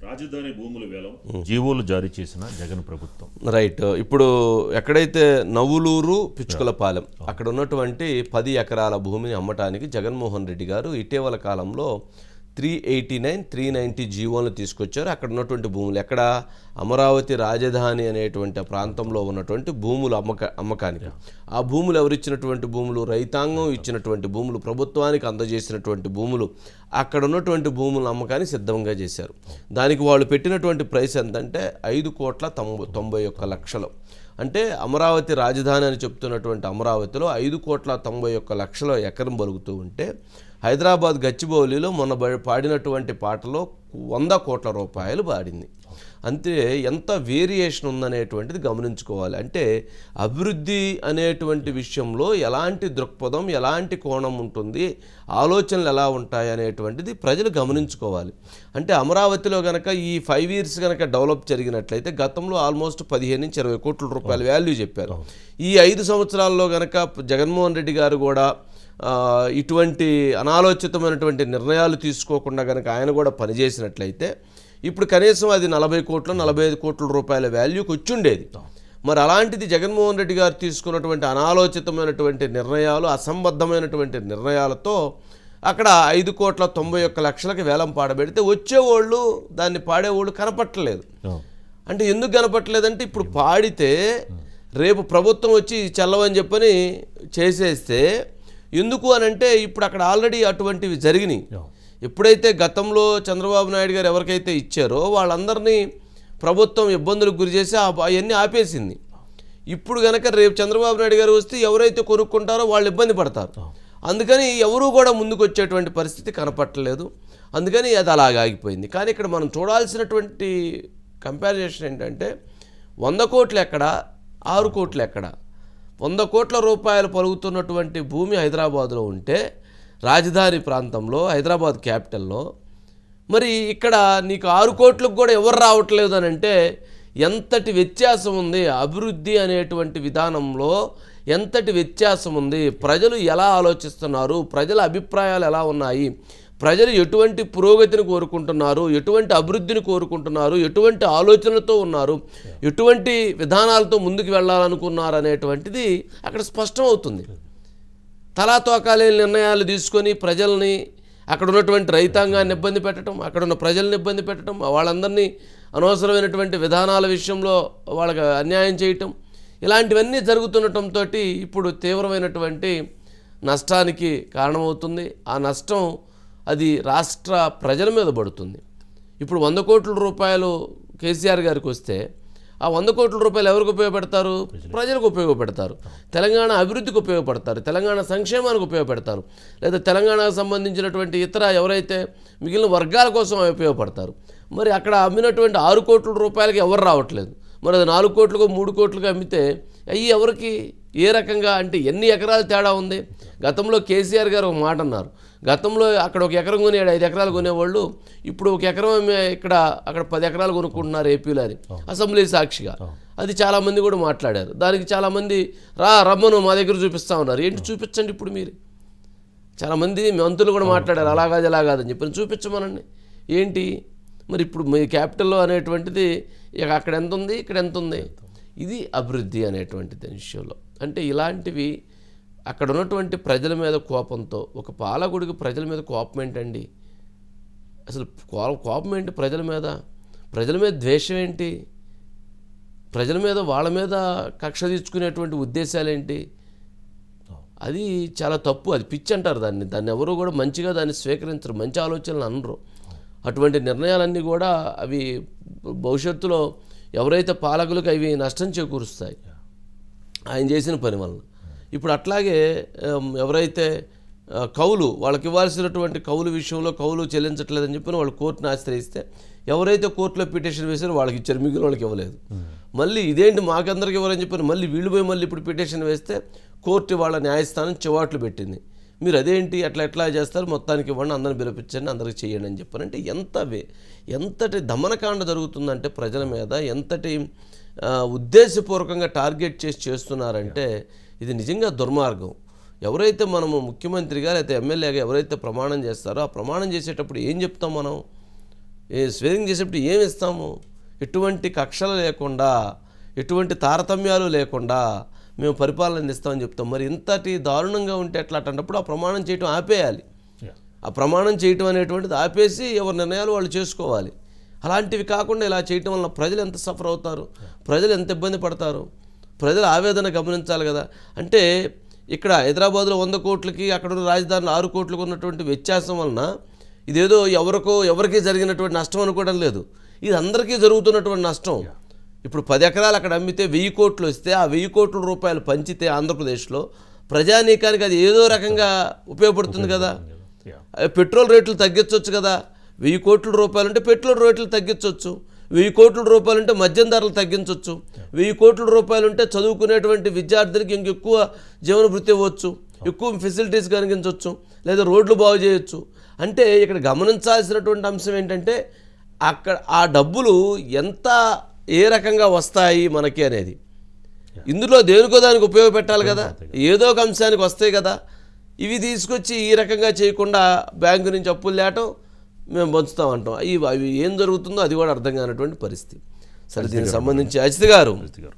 రాజధాని భూముల వేలం జీవోలు జారీ చేసిన జగన్ ప్రభుత్వం రైట్ ఇప్పుడు ఎక్కడైతే నవ్వులూరు పిచ్చుకలపాలెం అక్కడ ఉన్నటువంటి పది ఎకరాల భూమిని అమ్మటానికి జగన్మోహన్ రెడ్డి గారు ఇటీవల కాలంలో three eighty nine three ninety జీవోలను తీసుకొచ్చారు అక్కడ ఉన్నటువంటి భూములు ఎక్కడ అమరావతి రాజధాని అనేటువంటి ఆ ప్రాంతంలో ఉన్నటువంటి భూములు అమ్మక అమ్మకానికి ఆ భూములు ఎవరిచ్చినటువంటి భూములు రైతాంగం ఇచ్చినటువంటి భూములు ప్రభుత్వానికి అందజేసినటువంటి భూములు అక్కడ ఉన్నటువంటి భూముల అమ్మకానికి సిద్ధంగా చేశారు దానికి వాళ్ళు పెట్టినటువంటి ప్రైస్ ఎంతంటే ఐదు కోట్ల తొంభై తొంభై ఒక్క లక్షలు అంటే అమరావతి రాజధాని అని చెప్తున్నటువంటి అమరావతిలో ఐదు కోట్ల తొంభై ఒక్క లక్షల ఎకరం బలుగుతూ ఉంటే హైదరాబాద్ గచ్చిబౌలిలో మొన్న బ- పాడినటువంటి పాటలో వంద కోట్ల రూపాయలు పాడింది అంతే ఎంత వేరియేషన్ ఉందనేటువంటిది గమనించుకోవాలి అంటే అభివృద్ధి అనేటువంటి విషయంలో ఎలాంటి దృక్పథం ఎలాంటి కోణం ఉంటుంది ఆలోచనలు ఎలా ఉంటాయి అనేటువంటిది ప్రజలు గమనించుకోవాలి అంటే అమరావతిలో గనక ఈ ఫైవ్ ఇయర్స్ గనక డెవలప్ జరిగినట్లయితే గతంలో ఆల్మోస్ట్ పదిహేను నుంచి ఇరవై కోట్ల రూపాయల వాల్యూ చెప్పారు ఈ ఐదు సంవత్సరాల్లో గనక జగన్మోహన్ రెడ్డి గారు కూడా ఆ, ఇటువంటి అనాలోచితమైనటువంటి నిర్ణయాలు తీసుకోకుండా కనుక ఆయన కూడా పనిచేసినట్లయితే ఇప్పుడు కనీసం అది నలభై కోట్ల నలభై ఐదు కోట్ల రూపాయల వాల్యూకి వచ్చుండేది మరి అలాంటిది జగన్మోహన్ రెడ్డి గారు తీసుకున్నటువంటి అనాలోచితమైనటువంటి నిర్ణయాలు అసంబద్ధమైనటువంటి నిర్ణయాలతో అక్కడ ఐదు కోట్ల తొంభై ఒక్క లక్షలకి వేలం పాడబెడితే వచ్చేవాళ్ళు దాన్ని పాడేవాళ్ళు కనపట్టలేదు అంటే ఎందుకు కనపట్లేదంటే ఇప్పుడు పాడితే రేపు ప్రభుత్వం వచ్చి చెల్లవని చెప్పని చేసేస్తే ఎందుకు అని అంటే ఇప్పుడు అక్కడ ఆల్రెడీ అటువంటివి జరిగినాయి ఎప్పుడైతే గతంలో చంద్రబాబు నాయుడు గారు ఎవరికైతే ఇచ్చారో వాళ్ళందరినీ ప్రభుత్వం ఇబ్బందులకు గురి చేసి ఆ- అవన్నీ ఆపేసింది ఇప్పుడు గనక రేపు చంద్రబాబు నాయుడు గారు వస్తే ఎవరైతే కొనుక్కుంటారో వాళ్ళు ఇబ్బంది పడతారు అందుకని ఎవరూ కూడా ముందుకు వచ్చేటువంటి పరిస్థితి కనపట్టలేదు అందుకని అది అలాగ ఆగిపోయింది కానీ ఇక్కడ మనం చూడాల్సినటువంటి కంపారిజేషన్ ఏంటంటే వంద కోట్లు ఎక్కడ ఆరు కోట్లు ఎక్కడ వంద కోట్ల రూపాయలు పలుకుతున్నటువంటి భూమి హైదరాబాద్లో ఉంటే రాజధాని ప్రాంతంలో హైదరాబాద్ క్యాపిటల్లో మరి ఇక్కడ నీకు ఆరు కోట్లకు కూడా ఎవరు రావట్లేదు అని అంటే ఎంతటి వ్యత్యాసం ఉంది అభివృద్ధి అనేటువంటి విధానంలో ఎంతటి వ్యత్యాసం ఉంది ప్రజలు ఎలా ఆలోచిస్తున్నారు ప్రజల అభిప్రాయాలు ఎలా ఉన్నాయి ప్రజలు ఎటువంటి పురోగతిని కోరుకుంటున్నారు ఎటువంటి అభివృద్ధిని కోరుకుంటున్నారు ఎటువంటి ఆలోచనలతో ఉన్నారు ఎటువంటి విధానాలతో ముందుకు వెళ్ళాలనుకున్నారు అనేటువంటిది అక్కడ స్పష్టం అవుతుంది తలా తోకాలేని నిర్ణయాలు తీసుకొని ప్రజల్ని అక్కడ ఉన్నటువంటి రైతాంగాన్ని ఇబ్బంది పెట్టడం అక్కడ ఉన్న ప్రజల్ని ఇబ్బంది పెట్టడం వాళ్ళందరినీ అనవసరమైనటువంటి విధానాల విషయంలో వాళ్ళకి అన్యాయం చేయటం ఇలాంటివన్నీ జరుగుతుండటంతో ఇప్పుడు తీవ్రమైనటువంటి నష్టానికి కారణమవుతుంది ఆ నష్టం అది రాష్ట్ర ప్రజల మీద పడుతుంది ఇప్పుడు వంద కోట్ల రూపాయలు కేసీఆర్ గారికి వస్తే ఆ వంద కోట్ల రూపాయలు ఎవరికి ఉపయోగపెడతారు ప్రజలకు ఉపయోగపెడతారు తెలంగాణ అభివృద్ధికి ఉపయోగపడతారు తెలంగాణ సంక్షేమానికి ఉపయోగపెడతారు లేదా తెలంగాణకు సంబంధించినటువంటి ఇతర ఎవరైతే మిగిలిన వర్గాల కోసం అవి ఉపయోగపడతారు మరి అక్కడ అమ్మినటువంటి ఆరు కోట్ల రూపాయలకి ఎవరు రావట్లేదు మరి అది నాలుగు కోట్లకు మూడు కోట్లకు అమ్మితే అయ్యి ఎవరికి ఏ రకంగా అంటే ఎన్ని ఎకరాలు తేడా ఉంది గతంలో కేసీఆర్ గారు ఒక మాట అన్నారు గతంలో అక్కడ ఒక ఎకరం కొనేడు ఐదు ఎకరాలు కొనేవాళ్ళు ఇప్పుడు ఒక ఎకరం అమ్మే ఇక్కడ అక్కడ పది ఎకరాలు కొనుక్కుంటున్నారు ఏపీలో అని అసెంబ్లీ సాక్షిగా అది చాలామంది కూడా మాట్లాడారు దానికి చాలామంది రా రమ్మను మా దగ్గర చూపిస్తా ఉన్నారు ఏంటి చూపించండి ఇప్పుడు మీరు చాలామంది మంత్రులు కూడా మాట్లాడారు అలా కాదు ఇలా కాదని చెప్పి చూపించమనండి ఏంటి మరి ఇప్పుడు మీ క్యాపిటల్లో అనేటువంటిది ఇక అక్కడ ఎంత ఉంది ఇక్కడ ఎంత ఉంది ఇది అభివృద్ధి అనేటువంటిది విషయంలో అంటే ఇలాంటివి అక్కడ ఉన్నటువంటి ప్రజల మీద కోపంతో ఒక పాలకుడికి ప్రజల మీద కోపం ఏంటండి అసలు కో- కోపం ఏంటి ప్రజల మీద ప్రజల మీద ద్వేషం ఏంటి ప్రజల మీద వాళ్ళ మీద కక్ష తీర్చుకునేటువంటి ఉద్దేశాలు ఏంటి అది చాలా తప్పు అది పిచ్చి అంటారు దాన్ని దాన్ని ఎవరు కూడా మంచిగా దాన్ని స్వీకరించరు మంచి ఆలోచనలు అనరు అటువంటి నిర్ణయాలన్నీ కూడా అవి భవిష్యత్తులో ఎవరైతే పాలకులకు అవి నష్టం చేకూరుస్తాయి ఆయన చేసిన పని వలన ఇప్పుడు అట్లాగే ఆమ్, ఎవరైతే ఆ, కౌలు వాళ్ళకి ఇవ్వాల్సినటువంటి కౌలు విషయంలో కౌలు చెల్లించట్లేదని చెప్పి వాళ్ళు కోర్టును ఆశ్రయిస్తే ఎవరైతే కోర్టులో పిటిషన్ వేసారో వాళ్ళకి ఇచ్చారు మిగిలిన వాళ్ళకి ఇవ్వలేదు మళ్ళీ ఇదేంటి మాకందరికి ఇవ్వాలని చెప్పి మళ్ళీ వీళ్ళు పోయి మళ్ళీ ఇప్పుడు పిటిషన్ వేస్తే కోర్టు వాళ్ళ న్యాయస్థానం చివాట్లు పెట్టింది మీరు అదేంటి అట్లా ఎట్లా చేస్తారు మొత్తానికి ఇవ్వండి అందరిని పిలిపించండి అందరికి చేయండి అని చెప్పారు అంటే ఎంత వే- ఎంతటి దమనకాండ జరుగుతుందంటే ప్రజల మీద ఎంతటి ఆ, ఉద్దేశపూర్వకంగా టార్గెట్ చేసి చేస్తున్నారంటే ఇది నిజంగా దుర్మార్గం ఎవరైతే మనము ముఖ్యమంత్రిగా లేకపోతే ఎమ్మెల్యేగా ఎవరైతే ప్రమాణం చేస్తారో ఆ ప్రమాణం చేసేటప్పుడు ఏం చెప్తాం మనం ఏ స్వేరింగ్ చేసేటప్పుడు ఏమి ఇస్తాము ఎటువంటి కక్షలు లేకుండా ఎటువంటి తారతమ్యాలు లేకుండా మేము పరిపాలన అందిస్తామని చెప్తాం మరి ఇంతటి దారుణంగా ఉంటే ఎట్లా అన్నప్పుడు ఆ ప్రమాణం చేయటం ఆపేయాలి Yeah. ఆ ప్రమాణం చేయటం అనేటువంటిది ఆపేసి ఎవరి నిర్ణయాలు వాళ్ళు చేసుకోవాలి అలాంటివి కాకుండా ఇలా చేయటం వల్ల ప్రజలు ఎంత సఫర్ అవుతారు ప్రజలు ఎంత ఇబ్బంది పడతారు ప్రజల ఆవేదన గమనించాలి కదా అంటే ఇక్కడ హైదరాబాద్లో వంద కోట్లకి అక్కడ ఉన్న రాజధానిలో ఆరు కోట్లకు ఉన్నటువంటి వ్యత్యాసం వలన ఇదేదో ఎవరికో ఎవరికీ జరిగినటువంటి నష్టం అనుకోవడం లేదు ఇది అందరికీ జరుగుతున్నటువంటి నష్టం ఇప్పుడు పది ఎకరాలు అక్కడ అమ్మితే వెయ్యి కోట్లు వస్తే ఆ వెయ్యి కోట్ల రూపాయలు పంచితే ఆంధ్రప్రదేశ్లో ప్రజానీకానికి అది ఏదో రకంగా ఉపయోగపడుతుంది కదా Yeah. అదే పెట్రోల్ రేట్లు తగ్గించవచ్చు కదా వెయ్యి కోట్ల రూపాయలు అంటే పెట్రోల్ రేట్లు తగ్గించవచ్చు వెయ్యి కోట్ల రూపాయలు ఉంటే మద్యం ధరలు తగ్గించవచ్చు వెయ్యి కోట్ల రూపాయలు ఉంటే చదువుకునేటువంటి విద్యార్థులకి ఇంకెక్కువ జీవన వృత్తి ఇవ్వచ్చు ఎక్కువ ఫెసిలిటీస్ కలిగించవచ్చు లేదా రోడ్లు బాగు చేయొచ్చు అంటే ఇక్కడ గమనించాల్సినటువంటి అంశం ఏంటంటే అక్కడ ఆ డబ్బులు ఎంత ఏ రకంగా వస్తాయి మనకి అనేది ఇందులో దేనికో దానికి ఉపయోగపెట్టాలి కదా ఏదో ఒక అంశానికి వస్తాయి కదా ఇవి తీసుకొచ్చి ఈ రకంగా చేయకుండా బ్యాంకు నుంచి అప్పులు లేటం మేము పంచుతాం అంటాం ఇవి అవి ఏం జరుగుతుందో అది కూడా అర్థం కానటువంటి పరిస్థితి సరే దీనికి సంబంధించి అజిత్ గారు అజిత్ గారు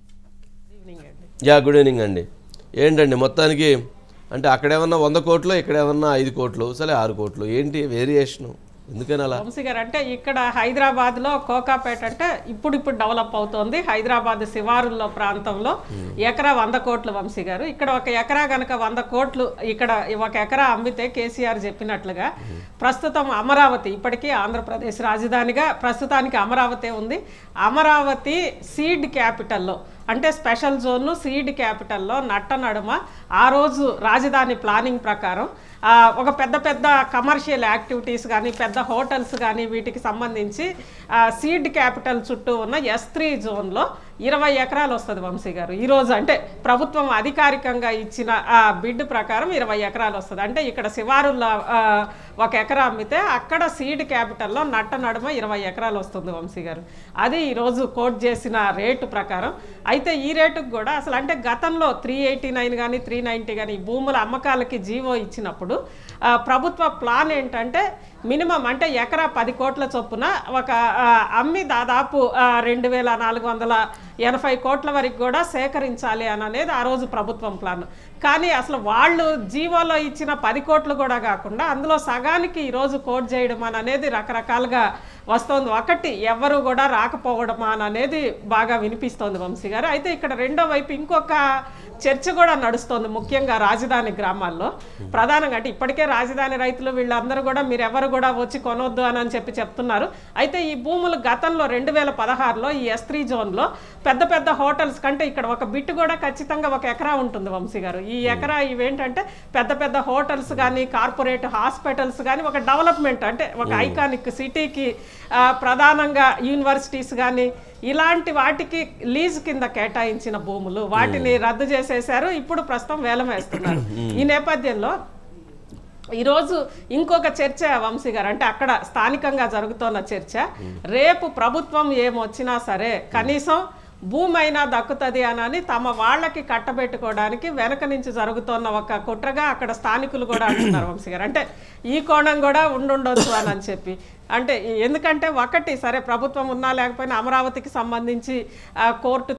యా గుడ్ ఈవినింగ్ అండి ఏంటండి మొత్తానికి అంటే అక్కడేమన్నా వంద కోట్లు ఇక్కడేమన్నా ఐదు కోట్లు సరే ఆరు కోట్లు ఏంటి వేరియేషను ఎందుకని అలా వంశీ గారు అంటే ఇక్కడ హైదరాబాద్ లో కోకాపేట అంటే ఇప్పుడు ఇప్పుడు డెవలప్ అవుతోంది హైదరాబాద్ శివారుల్లో ప్రాంతంలో ఎకరా వంద కోట్లు వంశీ గారు ఇక్కడ ఒక ఎకరా గనక వంద కోట్లు ఇక్కడ ఒక ఎకరా అమ్మితే కేసీఆర్ చెప్పినట్లుగా ప్రస్తుతం అమరావతి ఇప్పటికీ ఆంధ్రప్రదేశ్ రాజధానిగా ప్రస్తుతానికి అమరావతి ఉంది అమరావతి సీడ్ క్యాపిటల్లో అంటే స్పెషల్ జోన్ సీడ్ క్యాపిటల్లో నట్ట నడుమ ఆ రోజు రాజధాని ప్లానింగ్ ప్రకారం ఆ, ఒక పెద్ద పెద్ద కమర్షియల్ యాక్టివిటీస్ కానీ పెద్ద హోటల్స్ కానీ వీటికి సంబంధించి ఆ, సీడ్ క్యాపిటల్ చుట్టూ ఉన్న ఎస్ త్రీ జోన్లో ఇరవై ఎకరాలు వస్తుంది వంశీ గారు ఈరోజు అంటే ప్రభుత్వం అధికారికంగా ఇచ్చిన ఆ బిడ్ ప్రకారం ఇరవై ఎకరాలు వస్తుంది అంటే ఇక్కడ శివారుల్లో ఆ, ఒక ఎకరా అమ్మితే అక్కడ సీడ్ క్యాపిటల్లో నట్ట నడుమ ఇరవై ఎకరాలు వస్తుంది వంశీ గారు అది ఈరోజు కోట్ చేసిన రేటు ప్రకారం అయితే ఈ రేటుకు కూడా అసలు అంటే గతంలో త్రీ ఎయిటీ నైన్ కానీ త్రీ నైంటీ కానీ ఈ భూముల అమ్మకాలకి జీవో ఇచ్చినప్పుడు ఆ, ప్రభుత్వ ప్లాన్ ఏంటంటే మినిమం అంటే ఎకరా పది కోట్ల చొప్పున ఒక ఆ, అమ్మి దాదాపు ఆ, రెండు వేల నాలుగు వందల ఎనభై కోట్ల వరకు కూడా సేకరించాలి అని అనేది ఆ రోజు ప్రభుత్వం ప్లాన్ కానీ అసలు వాళ్ళు జీవోలో ఇచ్చిన పది కోట్లు కూడా కాకుండా అందులో సగానికి ఈరోజు కోట్ చేయడం అని అనేది రకరకాలుగా వస్తోంది ఒకటి ఎవరు కూడా రాకపోవడం అని అనేది బాగా వినిపిస్తోంది వంశీ గారు అయితే ఇక్కడ రెండో వైపు ఇంకొక చర్చ కూడా నడుస్తోంది ముఖ్యంగా రాజధాని గ్రామాల్లో ప్రధానంగా అంటే ఇప్పటికే రాజధాని రైతులు వీళ్ళందరూ కూడా మీరు ఎవరు కూడా వచ్చి కొనొద్దు అని అని చెప్పి చెప్తున్నారు అయితే ఈ భూములు గతంలో రెండు వేల పదహారులో ఈ ఎస్ త్రీ జోన్లో పెద్ద పెద్ద హోటల్స్ కంటే ఇక్కడ ఒక బిట్ కూడా ఖచ్చితంగా ఒక ఎకరా ఉంటుంది వంశీ గారు ఈ ఎకరా ఇవేంటంటే పెద్ద పెద్ద హోటల్స్ కానీ కార్పొరేట్ హాస్పిటల్స్ కానీ ఒక డెవలప్మెంట్ అంటే ఒక ఐకానిక్ సిటీకి ఆ, ప్రధానంగా యూనివర్సిటీస్ కానీ ఇలాంటి వాటికి లీజ్ కింద కేటాయించిన భూములు వాటిని రద్దు చేసేశారు ఇప్పుడు ప్రస్తుతం వేలం వేస్తున్నారు ఈ నేపథ్యంలో ఈరోజు ఇంకొక చర్చ వంశీ గారు అంటే అక్కడ స్థానికంగా జరుగుతున్న చర్చ రేపు ప్రభుత్వం ఏమొచ్చినా సరే కనీసం భూమి అయినా దక్కుతుంది అని తమ వాళ్ళకి కట్టబెట్టుకోవడానికి వెనక నుంచి జరుగుతున్న ఒక కుట్రగా అక్కడ స్థానికులు కూడా అంటున్నారు వంశీ గారు అంటే ఈ కోణం కూడా ఉండుండొచ్చు అని అని చెప్పి అంటే ఎందుకంటే ఒకటి సరే ప్రభుత్వం ఉన్నా లేకపోయినా అమరావతికి సంబంధించి ఆ, కోర్టు